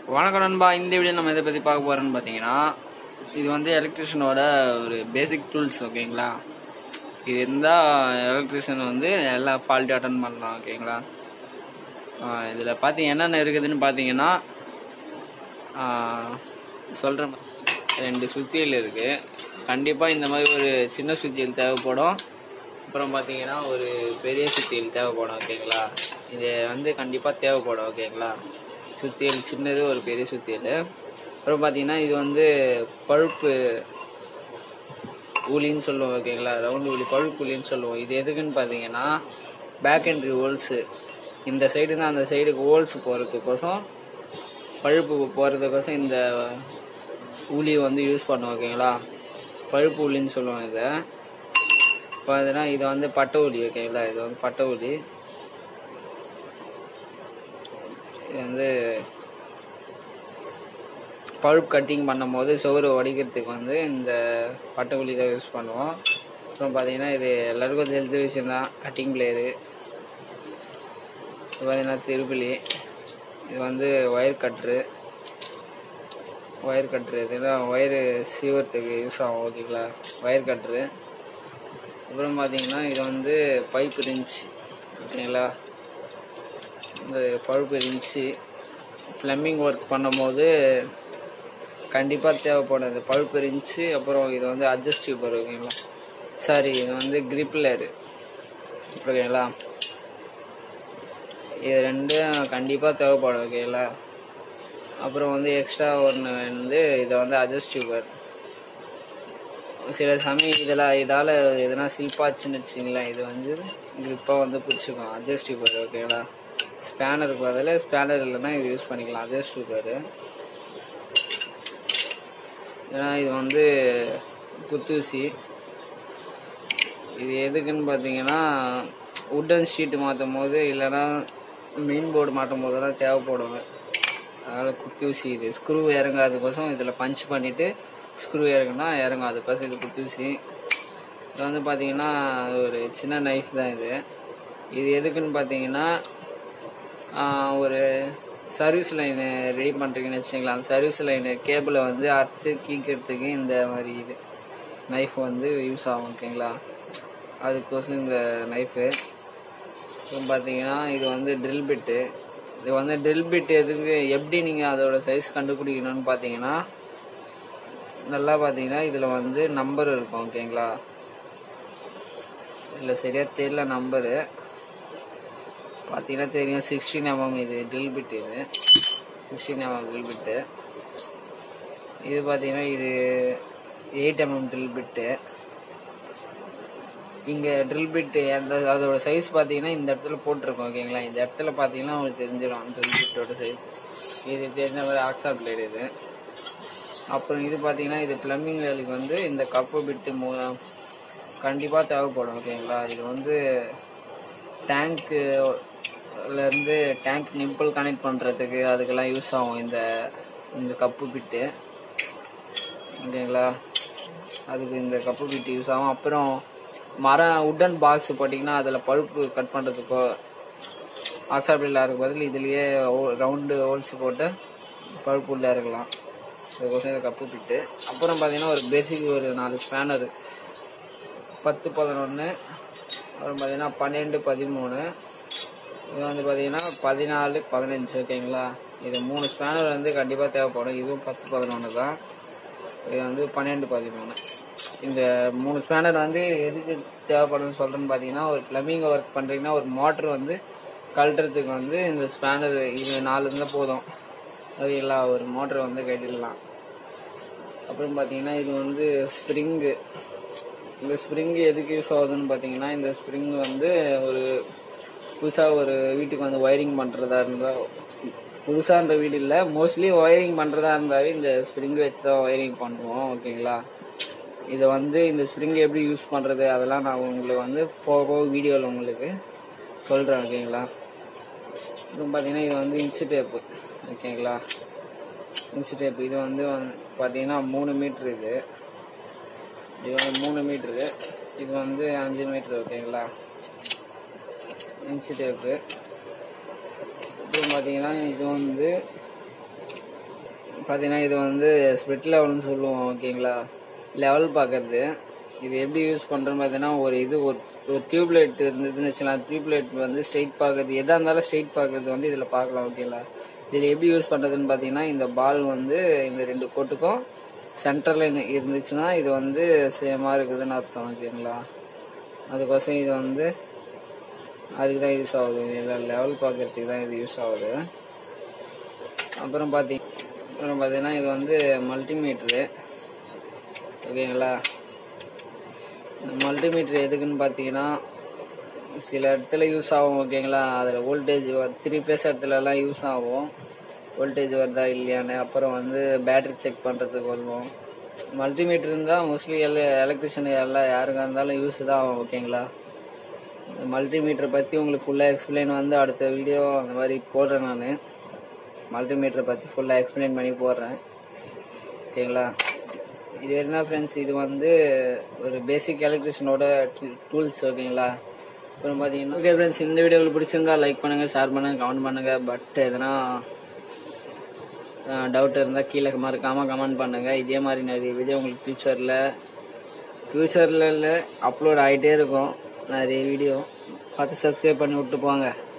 வணக்கம் நண்பா இந்த வீடியோ நம்ம எதை பற்றி பார்க்க போகிறோம்னு பார்த்தீங்கன்னா இது வந்து எலக்ட்ரிஷியனோட ஒரு பேசிக் டூல்ஸ் ஓகேங்களா இது இருந்தால் எலக்ட்ரிஷியன் வந்து எல்லா ஃபால்ட்டி அட்டன் பண்ணலாம் ஓகேங்களா இதில் பார்த்தீங்க என்னென்ன இருக்குதுன்னு பார்த்தீங்கன்னா சொல்கிறேன் ரெண்டு சுத்தியல் இருக்குது கண்டிப்பாக இந்த மாதிரி ஒரு சின்ன சுத்தியல் தேவைப்படும் அப்புறம் பார்த்தீங்கன்னா ஒரு பெரிய சுத்தியல் தேவைப்படும் ஓகேங்களா இது வந்து கண்டிப்பாக தேவைப்படும் ஓகேங்களா சுத்தியல் சின்னது ஒரு பெரிய சுத்தியல் அப்புறம் பார்த்தீங்கன்னா இது வந்து பழுப்பு ஊலின்னு சொல்லுவோம் ஓகேங்களா ரவுண்டு ஊலி பழுப்பு ஊலின்னு சொல்லுவோம் இது எதுக்குன்னு பார்த்தீங்கன்னா பேக் என்ட்ரி ஹோல்ஸு இந்த சைடு தான் அந்த சைடுக்கு ஹோல்ஸ் போகிறதுக்கோசம் பழுப்பு போகிறதுக்கோசம் இந்த ஊலி வந்து யூஸ் பண்ணுவோம் ஓகேங்களா பழுப்பு ஊலின்னு சொல்லுவோம் இதை பார்த்தீங்கன்னா இது வந்து பட்டை ஊலி ஓகேங்களா இது வந்து பட்டை ஊலி இது வந்து பழுப் கட்டிங் பண்ணும்போது சுவரு உடைக்கிறதுக்கு வந்து இந்த பட்டை ஊலி தான் யூஸ் பண்ணுவோம் அப்புறம் பார்த்தீங்கன்னா இது எல்லாருக்கும் தெரிஞ்ச விஷயம் தான் கட்டிங் பிளேயரு இது பார்த்தீங்கன்னா திருப்பிலி இது வந்து ஒயர் கட்ரு ஒயர் கட்ரு இதெல்லாம் ஒயரு சீவறதுக்கு யூஸ் ஆகும் ஓகேங்களா ஒயர் கட்ரு அப்புறம் பார்த்தீங்கன்னா இது வந்து பைப் ரிஞ்ச் ஓகேங்களா இந்த பழுப்பு ரிஞ்சு ப்ளம்பிங் ஒர்க் பண்ணும்போது கண்டிப்பாக தேவைப்படும் இந்த பழுப்பு ரிஞ்சு அப்புறம் இது வந்து அட்ஜஸ்டிவ் ஓகேங்களா சாரி இது வந்து கிரிப்லரு ஓகேங்களா இது ரெண்டும் கண்டிப்பாக தேவைப்படும் ஓகேங்களா அப்புறம் வந்து எக்ஸ்ட்ரா ஒன்று வந்து இதை வந்து அட்ஜஸ்டிவ் சில சமயம் இதில் இதால் எதனா சில்பாச்சுன்னு வச்சிங்களேன் இது வந்து கிரிப்பாக வந்து பிடிச்சிக்கும் அட்ஜஸ்டிவ் பேர் ஓகேங்களா ஸ்பேனருக்கு பதில் ஸ்பேனர் இல்லைன்னா இது யூஸ் பண்ணிக்கலாம் அட்ஜஸ்டிவ் பேர் ஏன்னா இது வந்து குத்தூசி இது எதுக்குன்னு பார்த்தீங்கன்னா உட்டன் ஷீட்டு மாற்றும் போது இல்லைன்னா மெயின் போர்டு மாட்டும் போதெல்லாம் தேவைப்படும் அதனால் குத்தூசி இது ஸ்க்ரூ இறங்காதுக்கோசம் இதில் பஞ்ச் பண்ணிவிட்டு ஸ்க்ரூ இறங்குனா இறங்கும் அதுக்கோசம் இது குத்தூசி இது வந்து பார்த்தீங்கன்னா ஒரு சின்ன நைஃப் தான் இது இது எதுக்குன்னு பார்த்தீங்கன்னா ஒரு சர்வீஸ் லைனு ரெடி பண்ணுறீங்கன்னு வச்சுங்களா அந்த சர்வீஸ் லைனு கேபிளை வந்து அறுத்து கீக்கிறதுக்கு இந்த மாதிரி இது நைஃப் வந்து யூஸ் ஆகும் ஓகேங்களா அதுக்கோசம் இந்த நைஃபு அப்புறம் பார்த்தீங்கன்னா இது வந்து ட்ரில் பிட்டு இது வந்து ட்ரில் பிட் எதுக்கு எப்படி நீங்கள் அதோட சைஸ் கண்டுபிடிக்கணும்னு பார்த்தீங்கன்னா நல்லா பார்த்தீங்கன்னா இதில் வந்து நம்பர் இருக்கும் ஓகேங்களா இல்லை சரியாக தெரியல நம்பரு பார்த்தீங்கன்னா தெரியும் சிக்ஸ்டீன் எம்எம் இது ட்ரில் பிட் இது சிக்ஸ்டீன் எம்எம் ட்ரில் பிட்டு இது பார்த்தீங்கன்னா இது எயிட் எம்எம் ட்ரில் பிட்டு இங்கே ட்ரில் பிட்டு அந்த அதோட சைஸ் பார்த்தீங்கன்னா இந்த இடத்துல போட்டிருக்கோம் ஓகேங்களா இந்த இடத்துல பார்த்தீங்கன்னா உங்களுக்கு தெரிஞ்சிடும் ட்ரில் பிட்டோட சைஸ் இது தெரிஞ்ச மாதிரி ஆக்ஸா பிளேட் இது அப்புறம் இது பார்த்தீங்கன்னா இது பிளம்பிங் வேலைக்கு வந்து இந்த கப்பு பிட்டு மூ கண்டிப்பாக தேவைப்படும் ஓகேங்களா இது வந்து டேங்க்கு இருந்து டேங்க் நிம்பிள் கனெக்ட் பண்ணுறதுக்கு அதுக்கெல்லாம் யூஸ் ஆகும் இந்த இந்த கப்பு பிட்டு ஓகேங்களா அதுக்கு இந்த கப்பு பிட்டு யூஸ் ஆகும் அப்புறம் மரம் உட்டன் பாக்ஸ் போட்டிங்கன்னா அதில் பழுப்பு கட் பண்ணுறதுக்கோ ஆக்சாபிளில் இருக்க பதில் இதுலேயே ரவுண்டு ஹோல்ஸ் போட்டு பழுப்பு உள்ளே இருக்கலாம் அதுக்கோசம் இந்த கப்பு பிட்டு அப்புறம் பார்த்தீங்கன்னா ஒரு பேசிக் ஒரு நாலு ஸ்பேனர் பத்து பதினொன்று அப்புறம் பார்த்தீங்கன்னா பன்னெண்டு பதிமூணு இது வந்து பார்த்தீங்கன்னா பதினாலு பதினஞ்சு ஓகேங்களா இது மூணு ஸ்பேனர் வந்து கண்டிப்பாக தேவைப்படும் இதுவும் பத்து பதினொன்று தான் இது வந்து பன்னெண்டு பதிமூணு இந்த மூணு ஸ்பேனர் வந்து எதுக்கு தேவைப்படும்னு சொல்கிறேன்னு பார்த்தீங்கன்னா ஒரு ப்ளம்பிங் ஒர்க் பண்ணுறீங்கன்னா ஒரு மோட்ரு வந்து கழட்டுறதுக்கு வந்து இந்த ஸ்பேனர் இது நாலு இருந்தால் போதும் ஓகேங்களா ஒரு மோட்ரு வந்து கட்டிடலாம் அப்புறம் பார்த்தீங்கன்னா இது வந்து ஸ்ப்ரிங்கு இந்த ஸ்ப்ரிங் எதுக்கு யூஸ் ஆகுதுன்னு பார்த்தீங்கன்னா இந்த ஸ்ப்ரிங் வந்து ஒரு புதுசாக ஒரு வீட்டுக்கு வந்து ஒயரிங் பண்ணுறதா இருந்தால் புதுசாக வீடு இல்லை மோஸ்ட்லி ஒயரிங் பண்ணுறதா இருந்தாவே இந்த ஸ்ப்ரிங் வச்சு தான் ஒயரிங் பண்ணுவோம் ஓகேங்களா இதை வந்து இந்த ஸ்ப்ரிங் எப்படி யூஸ் பண்ணுறது அதெல்லாம் நான் உங்களுக்கு வந்து போக போக வீடியோவில் உங்களுக்கு சொல்கிறேன் ஓகேங்களா அப்புறம் பார்த்தீங்கன்னா இது வந்து இன்ச்சு டேப்பு ஓகேங்களா இன்ச்சு டேப்பு இது வந்து பார்த்தீங்கன்னா மூணு மீட்ரு இது இது வந்து மூணு மீட்ரு இது வந்து அஞ்சு மீட்ரு ஓகேங்களா இன்ச்சு டேப்பு அப்புறம் பார்த்தீங்கன்னா இது வந்து பார்த்தீங்கன்னா இது வந்து ஸ்பிட் லெவல்னு சொல்லுவோம் ஓகேங்களா லெவல் பார்க்கறது இது எப்படி யூஸ் பண்ணுறோன்னு பார்த்தீங்கன்னா ஒரு இது ஒரு ஒரு டியூப்லைட் இருந்ததுன்னு வச்சுக்கலாம் டியூப்லைட் வந்து ஸ்ட்ரெயிட் பார்க்கறது எதாக இருந்தாலும் ஸ்ட்ரெயிட் பார்க்கறது வந்து இதில் பார்க்கலாம் ஓகேங்களா இதில் எப்படி யூஸ் பண்ணுறதுன்னு பார்த்தீங்கன்னா இந்த பால் வந்து இந்த ரெண்டு கோட்டுக்கும் சென்டரில் இருந்துச்சுன்னா இது வந்து சேமாக இருக்குதுன்னு அர்த்தம் ஓகேங்களா அதுக்கோசம் இது வந்து அதுக்கு தான் யூஸ் ஆகுது இதில் லெவல் பார்க்கறதுக்கு தான் இது யூஸ் ஆகுது அப்புறம் பார்த்தீங்க அப்புறம் பார்த்தீங்கன்னா இது வந்து மல்டிமீட்ரு ஓகேங்களா இந்த மல்டிமீட்ரு எதுக்குன்னு பார்த்தீங்கன்னா சில இடத்துல யூஸ் ஆகும் ஓகேங்களா அதில் வோல்டேஜ் த்ரீ ஃபேஸ் இடத்துலலாம் யூஸ் ஆகும் வோல்டேஜ் வருதா இல்லையான்னு அப்புறம் வந்து பேட்டரி செக் பண்ணுறதுக்கு வருவோம் மல்டிமீட்டர் இருந்தால் மோஸ்ட்லி எல்லா எலக்ட்ரிஷியன் எல்லாம் யாருக்காக இருந்தாலும் யூஸ் தான் ஆகும் ஓகேங்களா மல்டிமீட்டரை பற்றி உங்களுக்கு ஃபுல்லாக எக்ஸ்பிளைன் வந்து அடுத்த வீடியோ அந்த மாதிரி போடுறேன் நான் மல்டிமீட்டரை பற்றி ஃபுல்லாக எக்ஸ்பிளைன் பண்ணி போடுறேன் ஓகேங்களா இது என்ன ஃப்ரெண்ட்ஸ் இது வந்து ஒரு பேசிக் எலக்ட்ரிஷியனோட டூல்ஸ் ஓகேங்களா அப்புறம் பார்த்தீங்கன்னா ஓகே ஃப்ரெண்ட்ஸ் இந்த வீடியோ உங்களுக்கு பிடிச்சிருந்தா லைக் பண்ணுங்கள் ஷேர் பண்ணுங்கள் கமெண்ட் பண்ணுங்கள் பட் எதனா டவுட் இருந்தால் கீழே மறக்காமல் கமெண்ட் பண்ணுங்கள் இதே மாதிரி நிறைய வீடியோ உங்களுக்கு ஃப்யூச்சரில் ஃப்யூச்சரில் இல்லை அப்லோட் ஆகிட்டே இருக்கும் நிறைய வீடியோ பார்த்து சப்ஸ்கிரைப் பண்ணி விட்டு போங்க